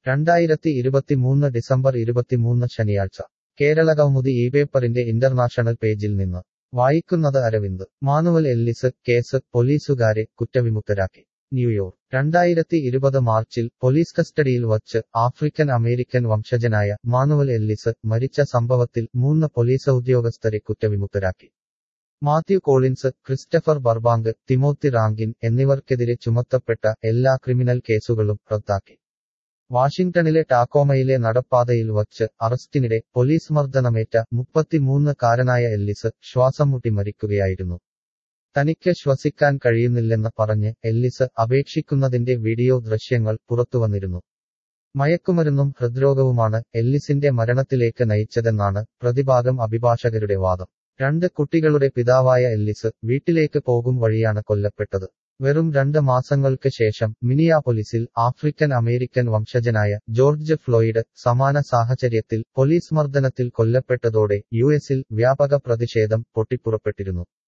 രണ്ടായിരത്തി ഇരുപത്തിമൂന്ന് ഡിസംബർ ഇരുപത്തിമൂന്ന് ശനിയാഴ്ച കേരള കൗമുദി ഈ പേപ്പറിന്റെ ഇന്റർനാഷണൽ പേജിൽ നിന്ന് വായിക്കുന്നത് അരവിന്ദ് മാനുവൽ എല്ലിസ് കേസ് പോലീസുകാരെ കുറ്റവിമുക്തരാക്കി ന്യൂയോർക്ക് രണ്ടായിരത്തി ഇരുപത് മാർച്ചിൽ പോലീസ് കസ്റ്റഡിയിൽ വച്ച് ആഫ്രിക്കൻ അമേരിക്കൻ വംശജനായ മാനുവൽ എല്ലിസ് മരിച്ച സംഭവത്തിൽ മൂന്ന് പോലീസ് ഉദ്യോഗസ്ഥരെ കുറ്റവിമുക്തരാക്കി Matthew Collins Christopher Burbank Timothy Rankin എന്നിവർക്കെതിരെ ചുമത്തപ്പെട്ട എല്ലാ ക്രിമിനൽ കേസുകളും റദ്ദാക്കി വാഷിംഗ്ടണിലെ ടാക്കോമയിലെ നടപ്പാതയിൽ വച്ച് അറസ്റ്റിനിടെ പോലീസ് മർദ്ദനമേറ്റ മുപ്പത്തിമൂന്ന് കാരനായ എല്ലിസ് ശ്വാസം മുട്ടി മരിക്കുകയായിരുന്നു തനിക്ക് ശ്വസിക്കാൻ കഴിയുന്നില്ലെന്ന് പറഞ്ഞ് എല്ലിസ് അപേക്ഷിക്കുന്നതിന്റെ വീഡിയോ ദൃശ്യങ്ങൾ പുറത്തുവന്നിരുന്നു മയക്കുമരുന്നും ഹൃദ്രോഗവുമാണ് എല്ലിസിന്റെ മരണത്തിലേക്ക് നയിച്ചതെന്നാണ് പ്രതിഭാഗം അഭിഭാഷകരുടെ വാദം രണ്ട് കുട്ടികളുടെ പിതാവായ എല്ലിസ് വീട്ടിലേക്ക് പോകും വഴിയാണ് കൊല്ലപ്പെട്ടത് വെറും രണ്ട് മാസങ്ങൾക്ക് ശേഷം മിനിയാപൊലിസിൽ ആഫ്രിക്കൻ അമേരിക്കൻ വംശജനായ ജോർജ് ഫ്ലോയിഡ് സമാന സാഹചര്യത്തിൽ പോലീസ് മർദ്ദനത്തിൽ കൊല്ലപ്പെട്ടതോടെ യുഎസിൽ വ്യാപക പ്രതിഷേധം പൊട്ടിപ്പുറപ്പെട്ടിരുന്നു